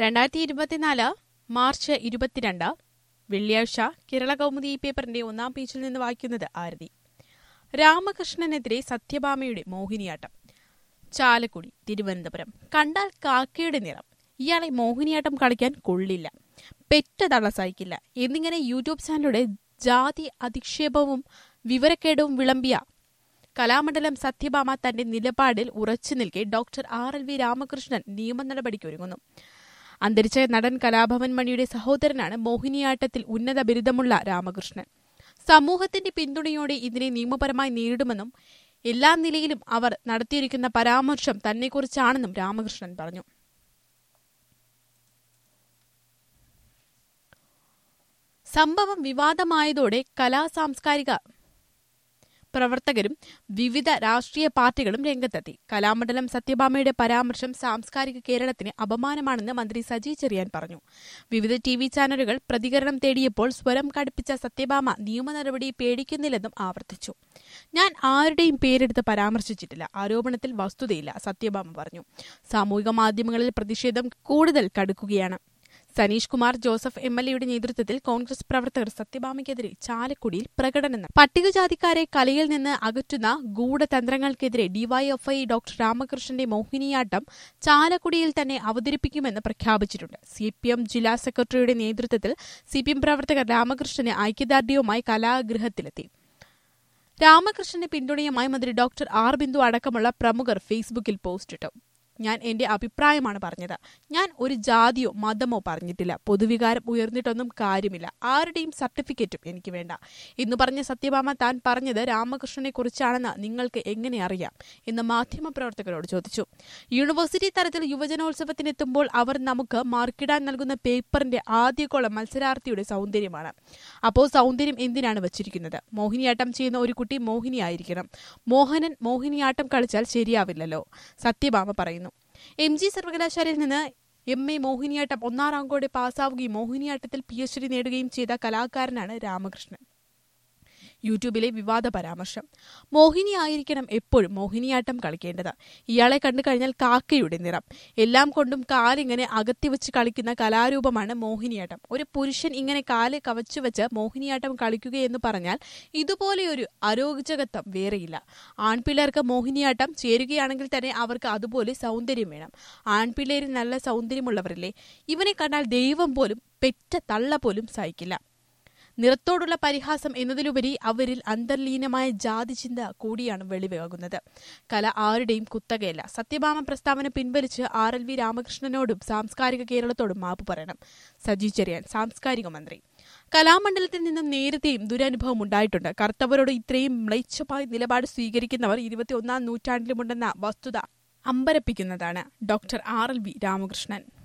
രണ്ടായിരത്തി ഇരുപത്തിനാല് മാർച്ച് ഇരുപത്തിരണ്ട് വെള്ളിയാഴ്ച കേരള കൗമുദി ഈ പേപ്പറിന്റെ ഒന്നാം പേജിൽ നിന്ന് വായിക്കുന്നത് ആരതി രാമകൃഷ്ണനെതിരെ സത്യഭാമയുടെ മോഹിനിയാട്ടം ചാലക്കുടി തിരുവനന്തപുരം കണ്ടാൽ കാക്കയുടെ നിറം ഇയാളെ മോഹിനിയാട്ടം കളിക്കാൻ കൊള്ളില്ല പെറ്റ തള്ള സഹിക്കില്ല എന്നിങ്ങനെ യൂട്യൂബ് ചാനലുടെ ജാതി അധിക്ഷേപവും വിവരക്കേടവും വിളമ്പിയ കലാമണ്ഡലം സത്യഭാമ തന്റെ നിലപാടിൽ ഉറച്ചു നിൽക്കെ doctor R L V Ramakrishnan നിയമ നടപടിക്കൊരുങ്ങുന്നു അന്തരിച്ച നടൻ കലാഭവൻ മണിയുടെ സഹോദരനാണ് മോഹിനിയാട്ടത്തിൽ ഉന്നത ബിരുദമുള്ള രാമകൃഷ്ണൻ സമൂഹത്തിന്റെ പിന്തുണയോടെ ഇതിനെ നിയമപരമായി നേരിടുമെന്നും എല്ലാ നിലയിലും അവർ നടത്തിയിരിക്കുന്ന പരാമർശം തന്നെക്കുറിച്ചാണെന്നും രാമകൃഷ്ണൻ പറഞ്ഞു സംഭവം വിവാദമായതോടെ കലാ സാംസ്കാരിക പ്രവർത്തകരും വിവിധ രാഷ്ട്രീയ പാർട്ടികളും രംഗത്തെത്തി കലാമണ്ഡലം സത്യഭാമയുടെ പരാമർശം സാംസ്കാരിക കേരളത്തിന് അപമാനമാണെന്ന് മന്ത്രി സജി ചെറിയാൻ പറഞ്ഞു വിവിധ ടി വി ചാനലുകൾ പ്രതികരണം തേടിയപ്പോൾ സ്വരം കടുപ്പിച്ച സത്യഭാമ നിയമ നടപടി പേടിക്കുന്നില്ലെന്നും ആവർത്തിച്ചു ഞാൻ ആരുടെയും പേരെടുത്ത് പരാമർശിച്ചിട്ടില്ല ആരോപണത്തിൽ വസ്തുതയില്ല സത്യഭാമ പറഞ്ഞു സാമൂഹിക മാധ്യമങ്ങളിൽ പ്രതിഷേധം കൂടുതൽ കടുക്കുകയാണ് Saneesh Kumar Joseph M L എയുടെ നേതൃത്വത്തിൽ കോൺഗ്രസ് പ്രവർത്തകർ സത്യഭാമയ്ക്കെതിരെ ചാലക്കുടിയിൽ പ്രകടനം നടത്തി പട്ടികജാതിക്കാരെ കലയിൽ നിന്ന് അകറ്റുന്ന ഗൂഢതന്ത്രങ്ങൾക്കെതിരെ ഡിവൈഎഫ്ഐ ഡോക്ടർ രാമകൃഷ്ണന്റെ മോഹിനിയാട്ടം ചാലക്കുടിയിൽ തന്നെ അവതരിപ്പിക്കുമെന്ന് പ്രഖ്യാപിച്ചിട്ടുണ്ട് സി പി എം ജില്ലാ സെക്രട്ടറിയുടെ നേതൃത്വത്തിൽ സി പി എം പ്രവർത്തകർ രാമകൃഷ്ണന് ഐക്യദാർഢ്യവുമായി കലാഗൃഹത്തിലെത്തി രാമകൃഷ്ണന്റെ പിന്തുണയുമായി മന്ത്രി ഡോക്ടർ ആർ ബിന്ദു അടക്കമുള്ള പ്രമുഖർ ഫേസ്ബുക്കിൽ പോസ്റ്റിട്ടു ഞാൻ എന്റെ അഭിപ്രായമാണ് പറഞ്ഞത് ഞാൻ ഒരു ജാതിയോ മതമോ പറഞ്ഞിട്ടില്ല പൊതുവികാരം ഉയർന്നിട്ടൊന്നും കാര്യമില്ല ആരുടെയും സർട്ടിഫിക്കറ്റും എനിക്ക് വേണ്ട എന്ന് പറഞ്ഞ സത്യഭാമ താൻ പറഞ്ഞത് രാമകൃഷ്ണനെ കുറിച്ചാണെന്ന് നിങ്ങൾക്ക് എങ്ങനെ അറിയാം എന്ന് മാധ്യമപ്രവർത്തകരോട് ചോദിച്ചു യൂണിവേഴ്സിറ്റി തലത്തിൽ യുവജനോത്സവത്തിനെത്തുമ്പോൾ അവർ നമുക്ക് മാർക്കിടാൻ നൽകുന്ന പേപ്പറിന്റെ ആദ്യ കോളം മത്സരാർത്ഥിയുടെ സൗന്ദര്യമാണ് അപ്പോൾ സൗന്ദര്യം എന്തിനാണ് വച്ചിരിക്കുന്നത് മോഹിനിയാട്ടം ചെയ്യുന്ന ഒരു കുട്ടി മോഹിനിയായിരിക്കണം മോഹനൻ മോഹിനിയാട്ടം കളിച്ചാൽ ശരിയാവില്ലല്ലോ സത്യഭാമ പറയുന്നു എം ജി സർവകലാശാലയിൽ നിന്ന് എം എ മോഹിനിയാട്ടം ഒന്നാം റാങ്കോടെ പാസ്സാവുകയും മോഹിനിയാട്ടത്തിൽ പി എച്ച് ഡി നേടുകയും ചെയ്ത കലാകാരനാണ് രാമകൃഷ്ണൻ യൂട്യൂബിലെ വിവാദ പരാമർശം മോഹിനി ആയിരിക്കണം എപ്പോഴും മോഹിനിയാട്ടം കളിക്കേണ്ടത് ഇയാളെ കണ്ടു കഴിഞ്ഞാൽ കാക്കയുടെ നിറം എല്ലാം കൊണ്ടും കാലിങ്ങനെ അകത്തി വെച്ച് കളിക്കുന്ന കലാരൂപമാണ് മോഹിനിയാട്ടം ഒരു പുരുഷൻ ഇങ്ങനെ കാല് കവച്ചു വെച്ച് മോഹിനിയാട്ടം കളിക്കുകയെന്ന് പറഞ്ഞാൽ ഇതുപോലെയൊരു അരോചകത്വം വേറെയില്ല ആൺപിള്ളേർക്ക് മോഹിനിയാട്ടം ചേരുകയാണെങ്കിൽ തന്നെ അവർക്ക് അതുപോലെ സൗന്ദര്യം വേണം ആൺപിള്ളേരിൽ നല്ല സൗന്ദര്യമുള്ളവരല്ലേ ഇവനെ കണ്ടാൽ ദൈവം പോലും പെറ്റ തള്ള പോലും സഹിക്കില്ല നിറത്തോടുള്ള പരിഹാസം എന്നതിലുപരി അവരിൽ അന്തർലീനമായ ജാതി ചിന്ത കൂടിയാണ് വെളിവാകുന്നത് കല ആരുടെയും കുത്തകയല്ല സത്യഭാമ പ്രസ്താവന പിൻവലിച്ച് ആർ എൽ വി രാമകൃഷ്ണനോടും സാംസ്കാരിക കേരളത്തോടും മാപ്പ് പറയണം സജി ചെറിയാൻ സാംസ്കാരിക മന്ത്രി കലാമണ്ഡലത്തിൽ നിന്നും നേരത്തെയും ദുരനുഭവം ഉണ്ടായിട്ടുണ്ട് കർത്തവരോട് ഇത്രയും മ്ലേച്ഛമായ നിലപാട് സ്വീകരിക്കുന്നവർ ഇരുപത്തിയൊന്നാം നൂറ്റാണ്ടിലുമുണ്ടെന്ന വസ്തുത അമ്പരപ്പിക്കുന്നതാണ് doctor R L V Ramakrishnan